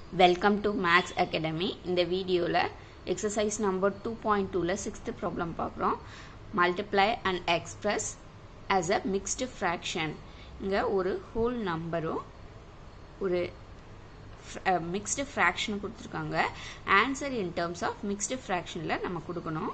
Welcome to maths academy இந்த வீடியோவில் exercise number two point டூவில் சிக்ஸ்த்து ப்ராப்ளம் பார்க்குறோம் multiply and express as a mixed fraction இங்கே ஒரு ஹோல் நம்பரும் ஒரு மிக்ஸ்டு ஃப்ராக்ஷன் கொடுத்துருக்காங்க answer in terms of mixed ஃப்ராக்ஷனில் நம்ம கொடுக்கணும்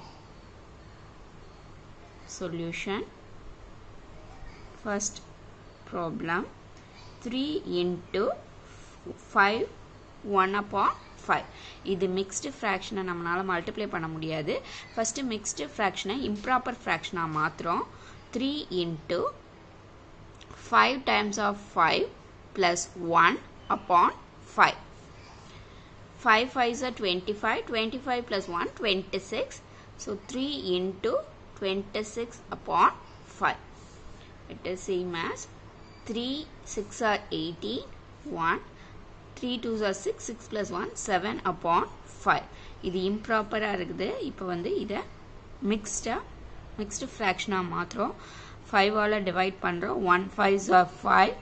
solution first problem three into five one upon five இது மிக்ஸ்டு ஃப்ராக்ஷனை நம்மளால் மல்டிப்ளை பண்ண முடியாது ஃபஸ்ட்டு மிக்ஸ்டு ஃப்ராக்ஷனை இம்ப்ராப்பர் ஃப்ராக்ஷனாக மாற்றுறோம் three into five times of five plus one upon five five fives R twenty five twenty five plus one twenty six so three into twenty six upon five it is same as three six are eighteen one three twos are six six plus one seven upon five இது இம்ப்ராப்பராக இருக்குது இப்போ வந்து இதை மிக்ஸ்டாக mixed ஃப்ராக்ஷனாக மாற்றுறோம் ஃபைவால் டிவைட் பண்ணுறோம் one five are five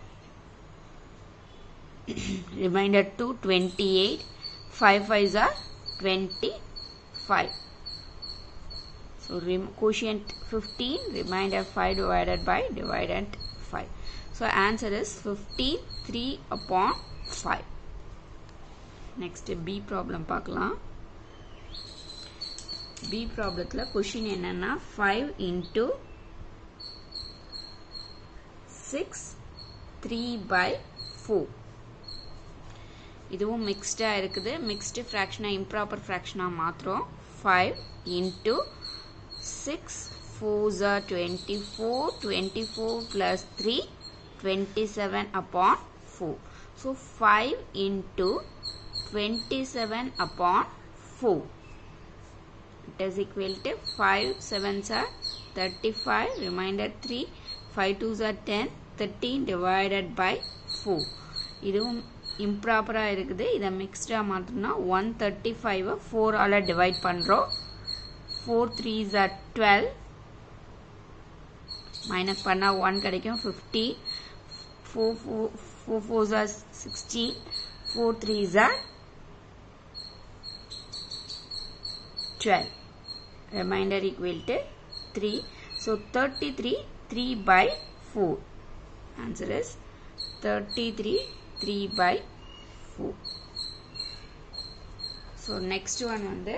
remainder two twenty eight five five are twenty five So quotient 15, remainder 5 divided by dividend 5. So answer is 15, 3 upon 5. Next B problem பார்க்கலாம் B ப்ராப்ளத்தில் கொஷின் என்னன்னா 5 into 6 3 by 4 இதுவும் மிக்ஸ்டாக இருக்குது மிக்ஸ்டு ஃப்ராக்ஷனாக improper ஃப்ராக்ஷனாக மாற்றுறோம் 5 into 6 4s are 24 24 plus 3 27 upon 4 so 5 into 27 upon 4 it is equal to 5 7s are 35 remainder 3 5 2s are 10 13 divided by 4 இதுவும் இம்ப்ராப்பராக இருக்குது இதை மிக்ஸ்டாக மாற்றோம்னா ஒன் தேர்ட்டி ஃபைவை ஃபோரால் டிவைட் பண்ணுறோம் 4 3s are 12 minus பண்ணா 1 கிடைக்கும் 50 4 4 4 4s are 16 4 3s are 12 remainder equal to 3 so 33 3 by 4 answer is 33 3 by 4 so next one வந்து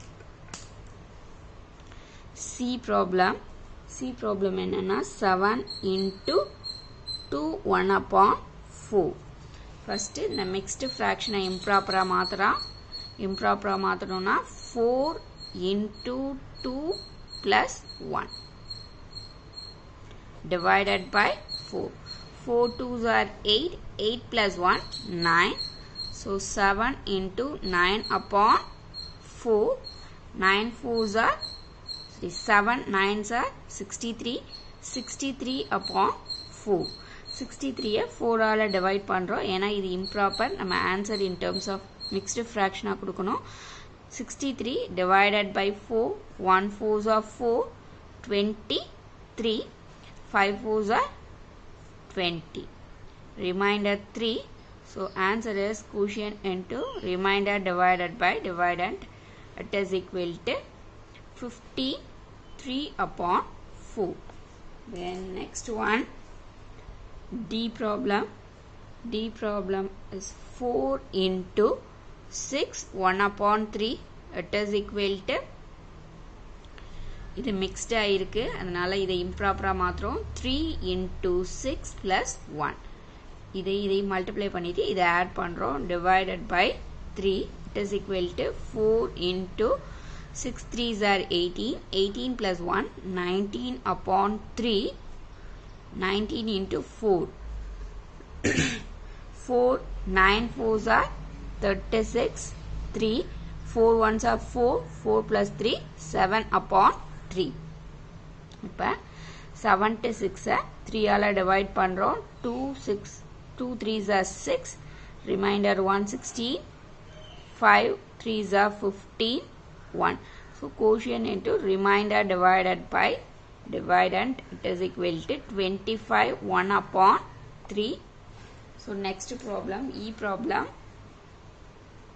C problem C problem என்னன்னா seven into two one upon four first இந்த mixed ஃப்ராக்ஷனை இம்ப்ராப்பராக மாற்றுறான் இம்ப்ராப்பராக மாற்றணும்னா four into two plus one divided by four four twos are eight eight plus one nine so seven into nine upon four nine fours are 7 9s are 63 63 upon 4 63 4 ஆல divide பண்றோம் ஏன்னா இது இம்ப்ராப்பர் நம்ம answer in terms of mixed ஃப்ராக்ஷனா கொடுக்கணும் 63 divided by 4 1 4s are 4 23 5 4s are 20 remainder 3 so answer is quotient into remainder divided by dividend it is equal to 53 upon 4. Then next one, D problem. D problem is 4 into 6, 1 upon 3. It is equal to இது மிக்ஸ்டாக இருக்கு அதனால இதை இம்ப்ராப்பராக மாத்திரம் three into six plus one இதை இதை multiply பண்ணிட்டு இதை ஆட் பண்ணுறோம் divided by three it is equal to four into 6 3s are 18 18 plus 1 19 upon 3 19 into 4 4 9 4s are 36 3 4 1s are 4 4 plus 3 7 upon 3 இப்போ 76 3 ஆல டிவைட் பண்றோம் 2 6 2 3s are 6 remainder 116 5 3s are 15 1 so quotient into remainder divided by dividend it is equal to 25 1 upon 3 so next problem e problem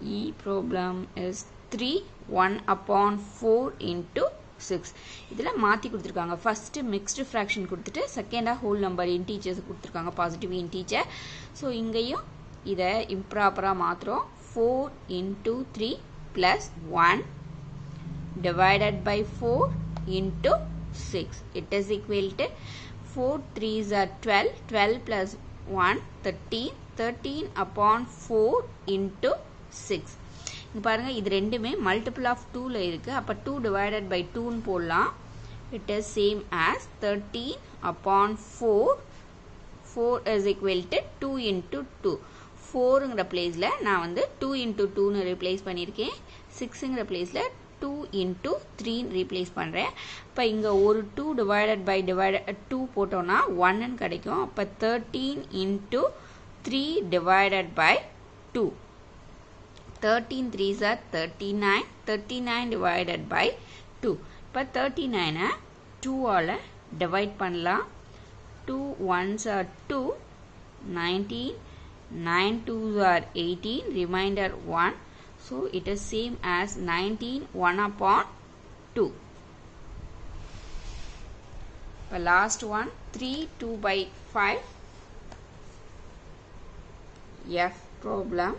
E problem is 3 1 upon 4 into 6 இதில் மாற்றி கொடுத்துருக்காங்க first mixed fraction கொடுத்துட்டு செகண்டாக whole number இன்டீச்சர்ஸ் கொடுத்துருக்காங்க positive இன்டீச்சர் so இங்கேயும் இதை இம்ப்ராப்பராக மாத்திரம் four into three plus one divided by 4 into 6. It is equal to 4 3s are 12, 12 plus 1, 13, 13 upon 4 into 6. இங்க பாருங்க இது ரெண்டுமே மல்டிபிள் ஆஃப் டூல இருக்கு அப்ப டூ டிவைடட் பை டூன்னு போடலாம் it is same as thirteen upon four four is equal to two into two ஃபோருங்கிற பிளேஸில் நான் வந்து டூ இன்ட்டு டூன்னு ரீப்ளேஸ் பண்ணியிருக்கேன் சிக்ஸுங்கிற பிளேஸில் டூ இன்ட்டு த்ரீன்னு ரீப்ளேஸ் பண்ணுறேன் இப்போ இங்கே ஒரு two divided by divided two போட்டோம்னா ஒன்னு கிடைக்கும் அப்போ thirteen into three divided by two thirteen three sir thirty nine thirty nine divided by two இப்போ தேர்ட்டி நைனை டூவால் டிவைட் பண்ணலாம் two ones are two nineteen nine twos are eighteen remainder one So it is same as 19 1 upon 2. The last one 3 2 by 5. F problem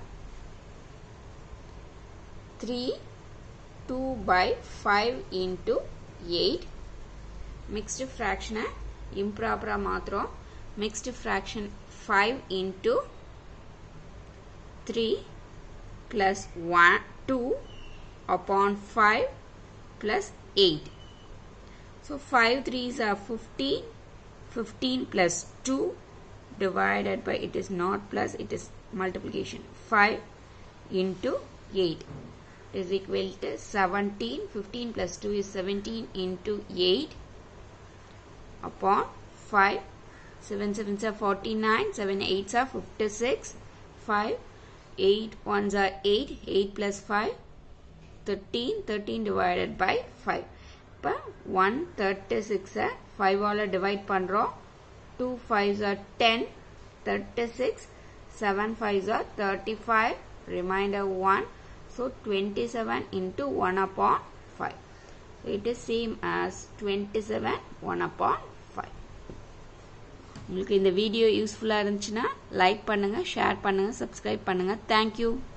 3 2 by 5 into 8 mixed fraction improper மாத்திரம் mixed fraction 5 into 3 plus 1 2 upon 5 plus 8 so 5 3s are 15 15 plus 2 divided by it is not plus it is multiplication 5 into 8 is equal to 17 15 plus 2 is 17 into 8 upon 5 7 7s are 49 7 8s are 56 5 8 ones are 8 8 plus 5 13 13 divided by 5 இப்போ 136 5 all divide பண்ணுறோம் 2 5s are 10 36 7 5s are 35 remainder 1 so 27 into 1 upon 5 so it is same as 27 1 upon 5 உங்களுக்கு இந்த video யூஸ்ஃபுல்லாக இருந்துச்சுன்னா like பண்ணுங்கள் share பண்ணுங்கள் subscribe பண்ணுங்கள் thank you